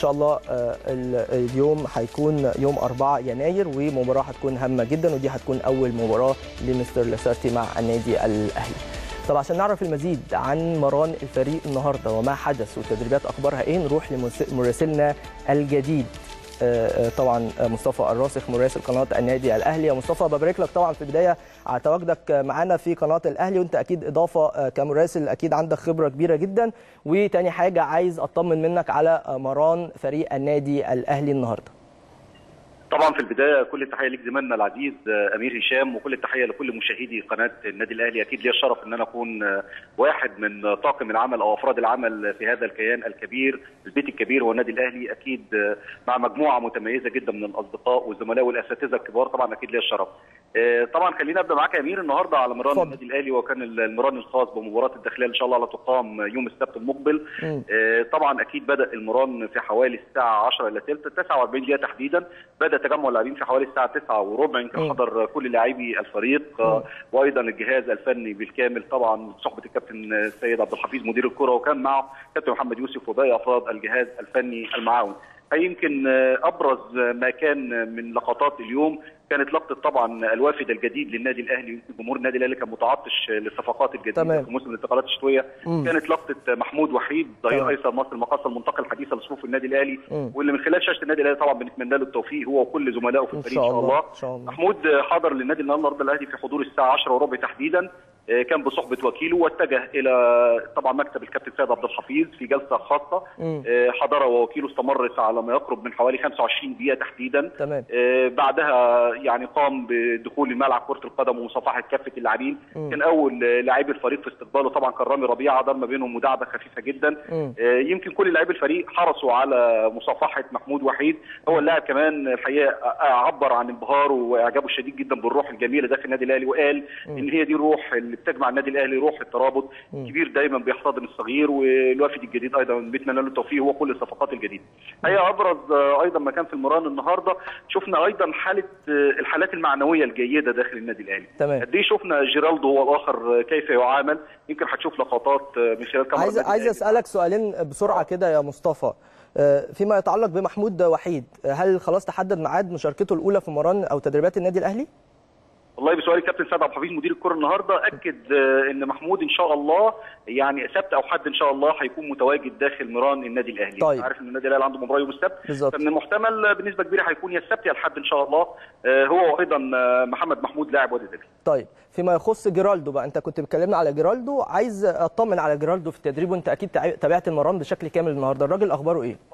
شاء الله آه، ال- اليوم هيكون يوم 4 يناير ومباراه هتكون هامه جدا ودي هتكون اول مباراه لمستر لاسارتي مع النادي الاهلي طب عشان نعرف المزيد عن مران الفريق النهارده وما حدث وتدريبات اخبارها ايه نروح لمراسلنا الجديد آه، آه، طبعا آه، مصطفى الراسخ مراسل قناه النادي الاهلي يا مصطفى ببارك لك طبعا في البدايه على تواجدك آه، معانا في قناه الاهلي وانت اكيد اضافه آه، كمراسل اكيد عندك خبره كبيره جدا وتاني حاجه عايز اطمن منك على آه، مران فريق النادي الاهلي النهارده طبعا في البدايه كل التحيه ليك زميلنا العزيز آه، امير هشام وكل التحيه لكل مشاهدي قناه النادي الاهلي اكيد ليا الشرف ان انا اكون آه، واحد من طاقم العمل او افراد العمل في هذا الكيان الكبير البيت الكبير هو النادي الاهلي اكيد آه، مع مجموعه متميزه جدا من الاصدقاء والزملاء والاساتذه الكبار طبعا اكيد ليا الشرف آه، طبعا خلينا ابدا معاك يا امير النهارده على مران اتفضل. النادي الاهلي وكان المران الخاص بمباراه الداخليه ان شاء الله تقام يوم السبت المقبل مم. آه، طبعا اكيد بدا المران في حوالي الساعه 10 الا ثلث 49 دقيقه تحديدا بدا تجمع اللاعبين في حوالي الساعه 9 وربع يمكن مم. حضر كل لاعبي الفريق آه، وايضا الجهاز الفني بالكامل طبعا صحبه الكابتن السيد عبد الحفيظ مدير الكره وكان معه كابتن محمد يوسف وباقي افراد الجهاز الفني المعاون يمكن ابرز ما كان من لقطات اليوم كانت لقطه طبعا الوافد الجديد للنادي الاهلي يمكن جمهور النادي الاهلي كان متعطش للصفقات الجديده تمام. في موسم الانتقالات الشتويه مم. كانت لقطه محمود وحيد تمام. ظهير ايسر مصر المقاصه المنتقل الحديثه لصفوف النادي الاهلي مم. واللي من خلال شاشه النادي الاهلي طبعا بنتمنى له التوفيق هو وكل زملائه في ان الفريق شاء ان شاء الله الله ان شاء الله محمود حضر للنادي النهارده الاهلي في حضور الساعه 10 وربع تحديدا آه، كان بصحبه وكيله واتجه الى طبعا مكتب الكابتن سيد عبد الحفيظ في جلسه خاصه مم. آه، حضر ووكيله استمرت على ما يقرب من حوالي 25 دقيقه تحديدا تمام آه، بعدها يعني قام بدخول الملعب كره القدم ومصافحه كافه اللاعبين مم. كان اول آه، لاعبي الفريق في استقباله طبعا كان رامي ربيعه دار ما بينهم مداعبه خفيفه جدا مم. آه، يمكن كل لاعبي الفريق حرصوا على مصافحه محمود وحيد هو اللاعب كمان الحقيقه آه، عبر عن انبهاره واعجابه الشديد جدا بالروح الجميله داخل النادي الاهلي وقال ان هي دي الروح اللي بتجمع النادي الاهلي روح الترابط مم. كبير دايما بيحتضن الصغير والوافد الجديد ايضا بيتمنى له التوفيق هو كل الصفقات الجديده. هي ابرز آه، ايضا ما كان في المران النهارده شفنا ايضا حاله آه، الحالات المعنويه الجيده داخل النادي الاهلي. تمام قد ايه شفنا جيرالدو هو الاخر آه، كيف يعامل يمكن هتشوف لقطات آه، من خلال كاميرا عايز النادي عايز الأهلي. اسالك سؤالين بسرعه كده يا مصطفى آه، فيما يتعلق بمحمود وحيد آه، هل خلاص تحدد ميعاد مشاركته الاولى في مران او تدريبات النادي الاهلي والله بسؤال الكابتن سيد عبد الحفيظ مدير الكره النهارده اكد آه، ان محمود ان شاء الله يعني سبت او حد ان شاء الله هيكون متواجد داخل مران النادي الاهلي طيب. أنت عارف ان النادي الاهلي عنده مباراه يوم السبت بالظبط فمن المحتمل بنسبه كبيره هيكون يا السبت يا الحد ان شاء الله آه، هو وايضا آه، محمد محمود لاعب وادي دجله طيب فيما يخص جيرالدو بقى انت كنت بتكلمنا على جيرالدو عايز اطمن على جيرالدو في التدريب وانت اكيد تع- تابعت المران بشكل كامل النهارده الراجل اخباره ايه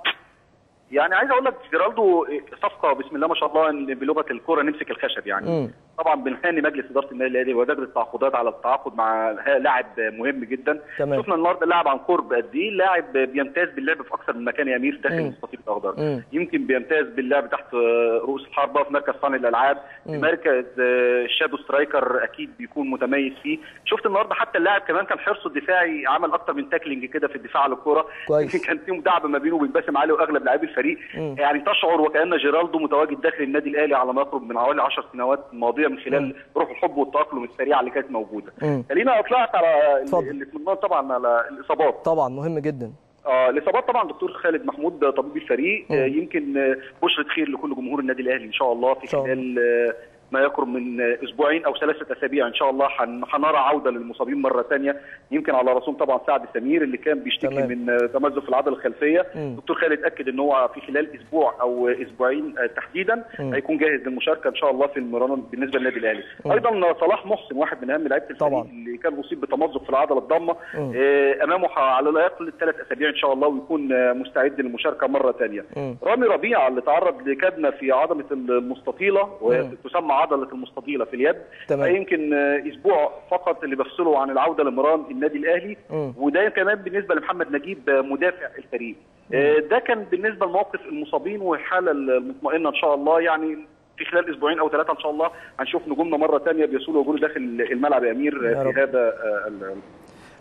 يعني عايز اقول لك جيرالدو صفقه بسم الله ما شاء الله إن بلغه الكره نمسك الخشب يعني مم. طبعا بنهني مجلس اداره النادي الاهلي ودرجه التعاقدات على التعاقد مع ها- لاعب مهم جدا تمام. شفنا النهارده اللاعب عن قرب قد ايه لاعب بيمتاز باللعب في اكثر من مكان يا امير داخل مم. المستطيل الاخضر مم. يمكن بيمتاز باللعب تحت آه، رؤوس الحربه في مركز صانع الالعاب في مم. مركز آه، الشادو سترايكر اكيد بيكون متميز فيه شفت النهارده حتى اللاعب كمان كان حرصه الدفاعي عمل اكتر من تاكلينج كده في الدفاع على الكوره كويس. يمكن كان في مداعبه ما بينه وبين باسم علي واغلب لاعبي الفريق مم. يعني تشعر وكان جيرالدو متواجد داخل النادي الاهلي على ما يقرب من حوالي 10 سنوات ماضيه من خلال مم. روح الحب والتاقلم السريعه اللي كانت موجوده. مم. خلينا اطلعت على اتفضل. الاطمئنان طبعا على الاصابات. طبعا مهم جدا آه الاصابات طبعا دكتور خالد محمود طبيب الفريق مم. آه يمكن آه، بشرة خير لكل جمهور النادي الاهلي ان شاء الله في إن شاء الله. خلال آه، ما يقرب من آه، اسبوعين او ثلاثه اسابيع ان شاء الله هن- هنرى عوده للمصابين مره ثانيه يمكن على راسهم طبعا سعد سمير اللي كان بيشتكي تمام. من آه، تمزق في العضله الخلفيه مم. دكتور خالد اكد ان هو في خلال اسبوع او اسبوعين آه، تحديدا مم. هيكون جاهز للمشاركه ان شاء الله في المران بالنسبه للنادي الاهلي مم. ايضا صلاح محسن واحد من اهم لعيبه الفريق طبعا. اللي كان اصيب بتمزق في العضله الضامه مم. آه، امامه ح- على لا يقل ثلاث اسابيع ان شاء الله ويكون آه، مستعد للمشاركه مره ثانيه. مم. رامي ربيعه اللي تعرض لكدمه في عضله المستطيله وتسمى عضله المستطيله في اليد تمام. يمكن آه، اسبوع فقط اللي بيفصله عن العوده لمران النادي الاهلي مم. وده كمان بالنسبه لمحمد نجيب آه، مدافع الفريق. آه، ده كان بالنسبه لموقف المصابين والحاله المطمئنه ان شاء الله يعني في خلال اسبوعين او ثلاثه ان شاء الله هنشوف نجومنا مره ثانيه بيصولوا وجوده داخل الملعب يا امير يا آه، رب. في هذا آه، ال-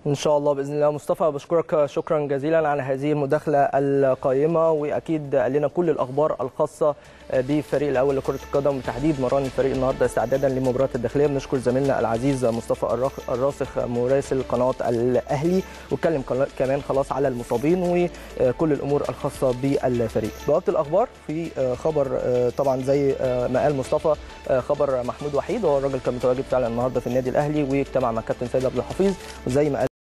ان شاء الله باذن الله مصطفى بشكرك شكرا جزيلا على هذه المداخله القائمه واكيد قال لنا كل الاخبار الخاصه بالفريق الاول لكره القدم وتحديد مران الفريق النهارده استعدادا لمباراه الداخليه بنشكر زميلنا العزيز مصطفى الراسخ مراسل قناه الاهلي واتكلم كمان خلاص على المصابين وكل الامور الخاصه بالفريق بوابه الاخبار في خبر طبعا زي ما قال مصطفى خبر محمود وحيد هو الراجل كان متواجد فعلا النهارده في النادي الاهلي واجتمع مع كابتن سيد عبد الحفيظ وزي ما قال